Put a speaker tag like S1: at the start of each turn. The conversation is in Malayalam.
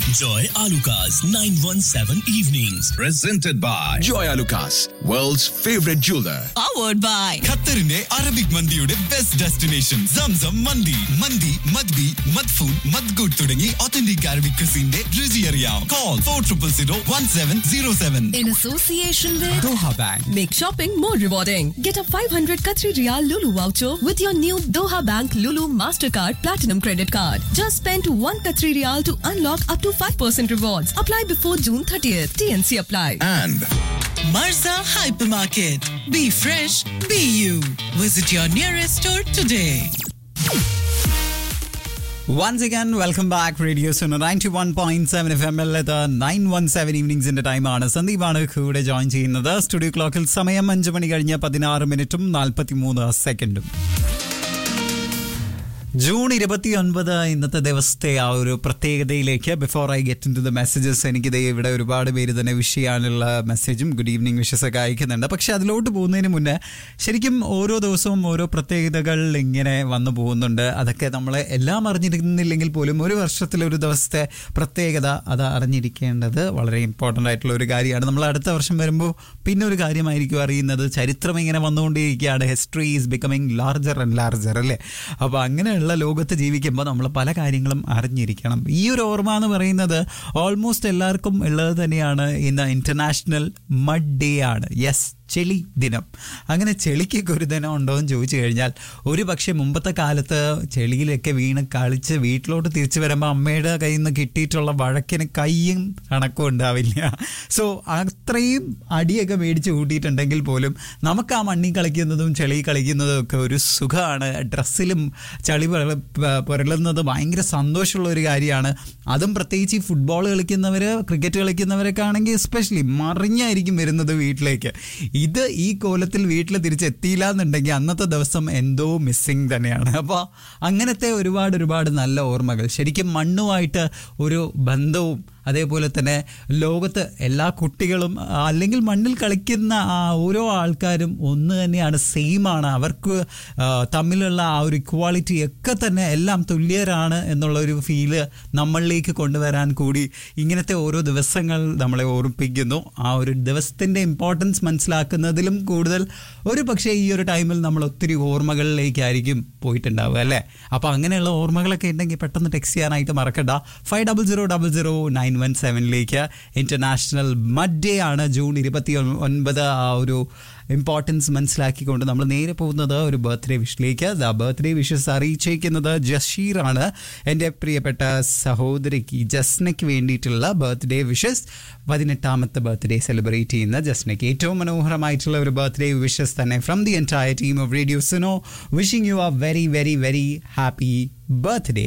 S1: Joy Alukas 917 Evenings.
S2: presented by
S3: Joy Lucas, world's favorite jeweler.
S4: powered by
S5: ഖത്തറിന്റെ അറബിക് മന്തിയുടെ ബെസ്റ്റ് ഡെസ്റ്റിനേഷൻ സംസം മന്തി മന്തി മദ്ബി മദ്ഫൂൺ മദ്ഗൂട്ട് തുടങ്ങി ഒത്തന്റിക് അറബിക് ക്രിസിന്റെ രുചി അറിയാം call four triple zero one seven zero seven
S4: in association with
S5: Doha bank
S4: Make shopping more rewarding. Get a 500 Qatari Riyal Lulu voucher with your new Doha Bank Lulu Mastercard Platinum Credit Card. Just spend 1 Qatari Riyal to unlock up to 5% rewards. Apply before June 30th. TNC apply.
S3: And
S6: Marza Hypermarket. Be fresh, be you. Visit your nearest store today.
S5: Once again welcome back radio zone ninety one point seven F M L nine one seven ഈവനിങ്സിന്റെ ടൈമാണ് സന്ദീപാണ് കൂടെ ജോയിൻ ചെയ്യുന്നത് സ്റ്റുഡിയോ ക്ലോക്കിൽ സമയം അഞ്ച് മണി കഴിഞ്ഞ് പതിനാറ് മിനിറ്റും നാൽപ്പത്തി മൂന്ന് സെക്കൻഡും ജൂൺ ഇരുപത്തി ഒൻപത് ഇന്നത്തെ ദിവസത്തെ ആ ഒരു പ്രത്യേകതയിലേക്ക് before I get into the messages എനിക്കിത് ഇവിടെ ഒരുപാട് പേര് തന്നെ വിഷ് ചെയ്യാനുള്ള മെസ്സേജും ഗുഡ് ഈവനിങ് വിഷസ് ഒക്കെ അയക്കുന്നുണ്ട് പക്ഷെ അതിലോട്ട് പോകുന്നതിന് മുന്നേ ശരിക്കും ഓരോ ദിവസവും ഓരോ പ്രത്യേകതകൾ ഇങ്ങനെ വന്നു പോകുന്നുണ്ട് അതൊക്കെ നമ്മൾ എല്ലാം അറിഞ്ഞിരുന്നില്ലെങ്കിൽ പോലും ഒരു വർഷത്തിലെ ഒരു ദിവസത്തെ പ്രത്യേകത അത് അറിഞ്ഞിരിക്കേണ്ടത് വളരെ ഇമ്പോർട്ടൻ്റ് ആയിട്ടുള്ള ഒരു കാര്യമാണ് നമ്മൾ അടുത്ത വർഷം വരുമ്പോൾ പിന്നെ ഒരു കാര്യമായിരിക്കും അറിയുന്നത് ചരിത്രം ഇങ്ങനെ വന്നുകൊണ്ടേയിരിക്കുകയാണ് history is becoming larger and larger അല്ലേ അപ്പോൾ അങ്ങനെയുള്ള ലോകത്ത് ജീവിക്കുമ്പോൾ നമ്മൾ പല കാര്യങ്ങളും അറിഞ്ഞിരിക്കണം ഈ ഒരു ഓർമ്മ എന്ന് പറയുന്നത് ഓൾമോസ്റ്റ് എല്ലാവർക്കും ഉള്ളത് തന്നെയാണ് ഇന്ന് ഇന്റർനാഷണൽ മഡ് ഡേ ആണ് യെസ് ചെളി ദിനം അങ്ങനെ ചെളിക്കൊക്കെ ഒരു ദിനം ഉണ്ടോ എന്ന് ചോദിച്ചു കഴിഞ്ഞാൽ ഒരു പക്ഷേ മുമ്പത്തെ കാലത്ത് ചെളിയിലൊക്കെ വീണ് കളിച്ച് വീട്ടിലോട്ട് തിരിച്ചു വരുമ്പോൾ അമ്മയുടെ കയ്യിൽ നിന്ന് കിട്ടിയിട്ടുള്ള വഴക്കിന് കയ്യും കണക്കും ഉണ്ടാവില്ല സോ അത്രയും അടിയൊക്കെ മേടിച്ച് കൂട്ടിയിട്ടുണ്ടെങ്കിൽ പോലും നമുക്ക് ആ മണ്ണിൽ കളിക്കുന്നതും ചെളി കളിക്കുന്നതും ഒക്കെ ഒരു സുഖമാണ് ഡ്രസ്സിലും ചളി പുര- പ- പുരളുന്നത് ഭയങ്കര സന്തോഷമുള്ള ഒരു കാര്യമാണ് അതും പ്രത്യേകിച്ച് ഈ ഫുട്ബോൾ കളിക്കുന്നവർ ക്രിക്കറ്റ് കളിക്കുന്നവരൊക്കെ ആണെങ്കിൽ എസ്പെഷ്യലി മറിഞ്ഞായിരിക്കും വരുന്നത് വീട്ടിലേക്ക് ഇത് ഈ കോലത്തിൽ വീട്ടിൽ തിരിച്ചെത്തിയില്ല എന്നുണ്ടെങ്കിൽ അന്നത്തെ ദിവസം എന്തോ മിസ്സിങ് തന്നെയാണ് അപ്പോൾ അങ്ങനത്തെ ഒരുപാട് ഒരുപാട് നല്ല ഓർമ്മകൾ ശരിക്കും മണ്ണുമായിട്ട് ഒരു ബന്ധവും അതേപോലെ തന്നെ ലോകത്ത് എല്ലാ കുട്ടികളും ആ, അല്ലെങ്കിൽ മണ്ണിൽ കളിക്കുന്ന ആ ഓരോ ആൾക്കാരും ഒന്ന് തന്നെയാണ് സെയിം ആണ് അവർക്ക് ആ, തമ്മിലുള്ള ആ ഒരു ഇക്വാളിറ്റി ഒക്കെ തന്നെ എല്ലാം തുല്യരാണ് എന്നുള്ള ഒരു ഫീല് നമ്മളിലേക്ക് കൊണ്ടുവരാൻ കൂടി ഇങ്ങനത്തെ ഓരോ ദിവസങ്ങൾ നമ്മളെ ഓർമ്മിപ്പിക്കുന്നു ആ ഒരു ദിവസത്തിൻ്റെ ഇമ്പോർട്ടൻസ് മനസ്സിലാക്കുന്നതിലും കൂടുതൽ ഒരു പക്ഷേ ഈ ഒരു ടൈമിൽ നമ്മൾ ഒത്തിരി ഓർമ്മകളിലേക്കായിരിക്കും പോയിട്ടുണ്ടാവുക അല്ലേ അപ്പോൾ അങ്ങനെയുള്ള ഓർമ്മകളൊക്കെ ഉണ്ടെങ്കിൽ പെട്ടെന്ന് ടെക്സ്റ്റ് ചെയ്യാനായിട്ട് മറക്കണ്ട five double zero double zero nine one സെവനിലേക്ക് ഇന്റർനാഷണൽ മഡ് ഡേ ആണ് ജൂൺ ഇരുപത്തി ഒൻപത് ആ ഒരു ഇമ്പോർട്ടൻസ് മനസ്സിലാക്കിക്കൊണ്ട് നമ്മൾ നേരെ പോകുന്നത് ഒരു ബർത്ത്ഡേ വിഷിലേക്ക് ദ ബർത്ത്ഡേ വിഷസ് അറിയിച്ചേക്കുന്നത് ജഷീറാണ് എൻ്റെ പ്രിയപ്പെട്ട സഹോദരിക്ക് ജസ്നയ്ക്ക് വേണ്ടിയിട്ടുള്ള ബർത്ത്ഡേ വിഷസ് പതിനെട്ടാമത്തെ ബർത്ത്ഡേ സെലിബ്രേറ്റ് ചെയ്യുന്ന ജസ്നയ്ക്ക് ഏറ്റവും മനോഹരമായിട്ടുള്ള ഒരു ബർത്ത്ഡേ വിഷസ് തന്നെ from the entire team of radio Suno wishing you are very very very happy birthday